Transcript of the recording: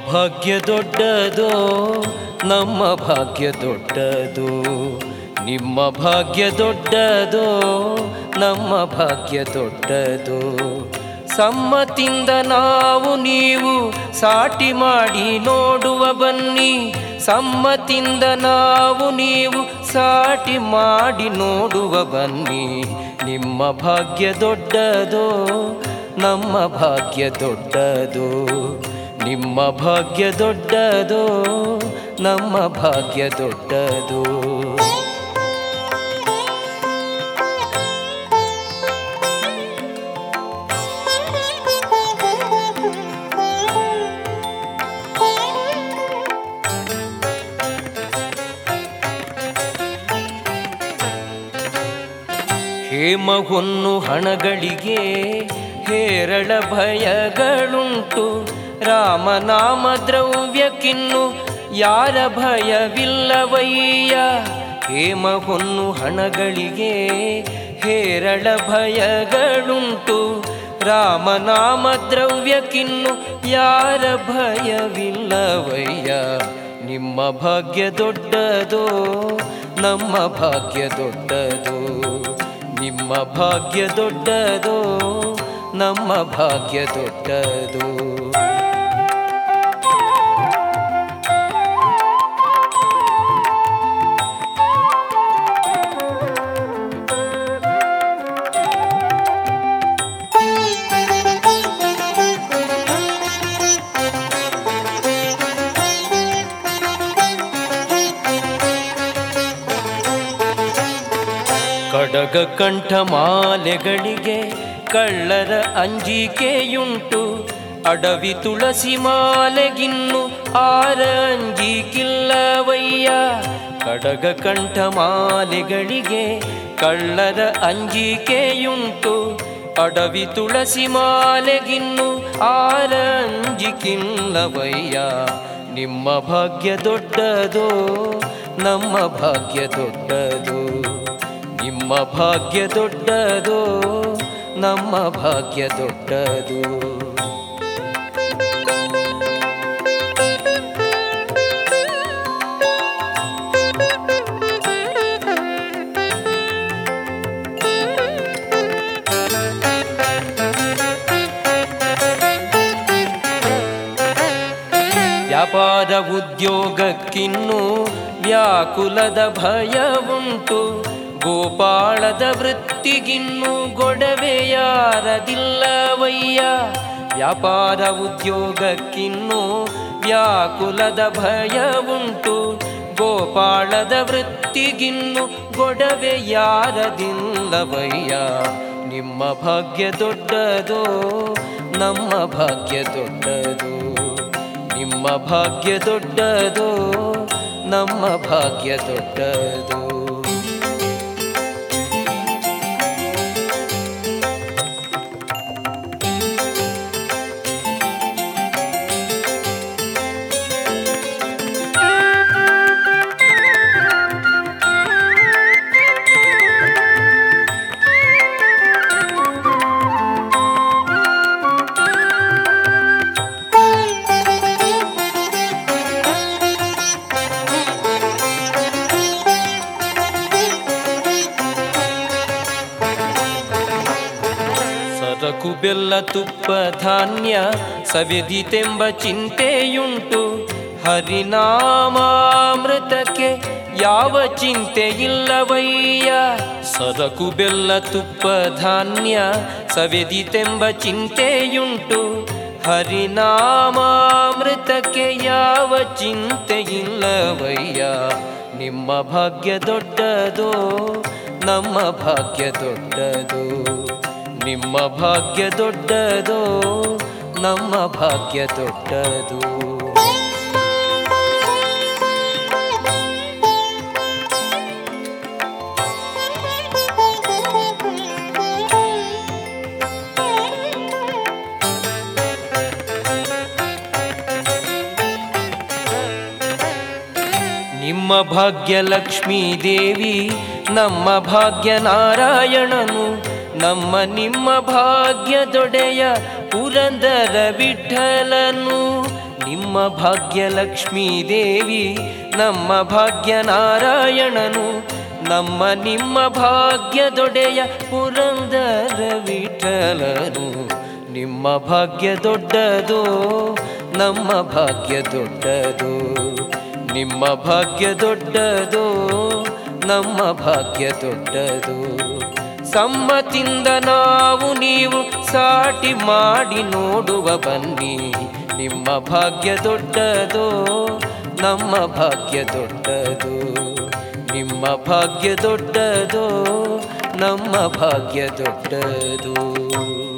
ಭಾಗ್ಯ ದೊಡ್ಡದೋ ನಮ್ಮ ಭಾಗ್ಯ ದೊಡ್ಡದು ನಿಮ್ಮ ಭಾಗ್ಯ ದೊಡ್ಡದೋ ನಮ್ಮ ಭಾಗ್ಯ ದೊಡ್ಡದು ಸಮ್ಮತಿಂದ ನಾವು ನೀವು ಸಾಟಿ ಮಾಡಿ ನೋಡುವ ಬನ್ನಿ ಸಮ್ಮತಿಂದ ನಾವು ನೀವು ಸಾಟಿ ಮಾಡಿ ನೋಡುವ ಬನ್ನಿ ನಿಮ್ಮ ಭಾಗ್ಯ ದೊಡ್ಡದೋ ನಮ್ಮ ಭಾಗ್ಯ ದೊಡ್ಡದು ನಿಮ್ಮ ಭಾಗ್ಯ ದೊಡ್ಡದು ನಮ್ಮ ಭಾಗ್ಯ ದೊಡ್ಡದು ಹೇಮ ಹೊನ್ನು ಹಣಗಳಿಗೆ ಹೇರಳ ಭಯಗಳುಂಟು ರಾಮನಾಮ ದ್ರವ್ಯಕ್ಕಿನ್ನು ಯಾರ ಭಯವಿಲ್ಲವಯ್ಯ ಹೇಮ ಹೊನ್ನು ಹಣಗಳಿಗೆ ಹೇರಳ ಭಯಗಳುಂಟು ರಾಮನಾಮ ದ್ರವ್ಯಕ್ಕಿನ್ನು ಯಾರ ಭಯವಿಲ್ಲವಯ್ಯ ನಿಮ್ಮ ಭಾಗ್ಯ ದೊಡ್ಡದೋ ನಮ್ಮ ಭಾಗ್ಯ ದೊಡ್ಡದು ನಿಮ್ಮ ಭಾಗ್ಯ ದೊಡ್ಡದೋ ನಮ್ಮ ಭಾಗ್ಯ ದೊಡ್ಡದು ಕಡಗ ಕಂಠಮಾಲೆಗಳಿಗೆ ಕಳ್ಳರ ಅಂಜಿಕೆಯುಂಟು ಅಡವಿ ತುಳಸಿ ಮಾಲೆಗಿನ್ನು ಆರ ಅಂಜಿಕಿಲ್ಲವಯ್ಯ ಕಡಗ ಕಂಠಮಾಲೆಗಳಿಗೆ ಕಳ್ಳರ ಅಂಜಿಕೆಯುಂಟು ಅಡವಿ ತುಳಸಿ ಮಾಲೆಗಿನ್ನು ಆರ ಅಂಜಿಕಿಲ್ಲವಯ್ಯ ನಿಮ್ಮ ಭಾಗ್ಯ ದೊಡ್ಡದೋ ನಮ್ಮ ಭಾಗ್ಯ ದೊಡ್ಡದು ನಿಮ್ಮ ಭಾಗ್ಯ ದೊಡ್ಡದು ನಮ್ಮ ಭಾಗ್ಯ ದೊಡ್ಡದು ವ್ಯಾಪಾರ ಉದ್ಯೋಗಕ್ಕಿನ್ನೂ ವ್ಯಾಕುಲದ ಭಯವುಂಟು ಗೋಪಾಳದ ವೃತ್ತಿಗಿನ್ನು ಗೊಡವೆಯಾರದಿಲ್ಲವಯ್ಯ ವ್ಯಾಪಾರ ಉದ್ಯೋಗಕ್ಕಿನ್ನು ವ್ಯಾಕುಲದ ಭಯವುಂಟು ಗೋಪಾಳದ ವೃತ್ತಿಗಿನ್ನು ಗೊಡವೆಯಾರದಿಲ್ಲವಯ್ಯ ನಿಮ್ಮ ಭಾಗ್ಯ ದೊಡ್ಡದೋ ನಮ್ಮ ಭಾಗ್ಯ ದೊಡ್ಡದು ನಿಮ್ಮ ಭಾಗ್ಯ ದೊಡ್ಡದೋ ನಮ್ಮ ಭಾಗ್ಯ ದೊಡ್ಡದು ಸರಕು ಬೆಲ್ಲ ತುಪ್ಪ ಧಾನ್ಯ ಸವೆದಿತೆಂಬ ಚಿಂತೆಯುಂಟು ಹರಿನಾಮಾಮೃತಕ್ಕೆ ಯಾವ ಚಿಂತೆ ಇಲ್ಲವಯ್ಯ ಸರಕು ಬೆಲ್ಲ ತುಪ್ಪ ಧಾನ್ಯ ಸವೆದಿತೆಂಬ ಚಿಂತೆಯುಂಟು ಹರಿನಾಮಾಮೃತಕ್ಕೆ ಯಾವ ಚಿಂತೆ ಇಲ್ಲವಯ್ಯ ನಿಮ್ಮ ಭಾಗ್ಯ ದೊಡ್ಡದೋ ನಮ್ಮ ಭಾಗ್ಯ ದೊಡ್ಡದು ನಿಮ್ಮ ಭಾಗ್ಯ ದೊಡ್ಡದೋ ನಮ್ಮ ಭಾಗ್ಯ ದೊಡ್ಡದು ನಿಮ್ಮ ಭಾಗ್ಯ ಲಕ್ಷ್ಮೀ ದೇವಿ ನಮ್ಮ ಭಾಗ್ಯ ನಾರಾಯಣನು ನಮ್ಮ ನಿಮ್ಮ ಭಾಗ್ಯದೊಡೆಯ ಪುರಂದರ ವಿಠಲನು ನಿಮ್ಮ ಭಾಗ್ಯಲಕ್ಷ್ಮೀ ದೇವಿ ನಮ್ಮ ಭಾಗ್ಯ ನಾರಾಯಣನು ನಮ್ಮ ನಿಮ್ಮ ಭಾಗ್ಯದೊಡೆಯ ಪುರಂದರ ವಿಠಲನು ನಿಮ್ಮ ಭಾಗ್ಯ ದೊಡ್ಡದು ನಮ್ಮ ಭಾಗ್ಯ ದೊಡ್ಡದು ನಿಮ್ಮ ಭಾಗ್ಯ ದೊಡ್ಡದು ನಮ್ಮ ಭಾಗ್ಯ ದೊಡ್ಡದು ಸಮ್ಮತಿಂದ ನಾವು ನೀವು ಸಾಟಿ ಮಾಡಿ ನೋಡುವ ಬನ್ನಿ ನಿಮ್ಮ ಭಾಗ್ಯ ದೊಡ್ಡದು ನಮ್ಮ ಭಾಗ್ಯ ದೊಡ್ಡದು ನಿಮ್ಮ ಭಾಗ್ಯ ದೊಡ್ಡದು ನಮ್ಮ ಭಾಗ್ಯ ದೊಡ್ಡದು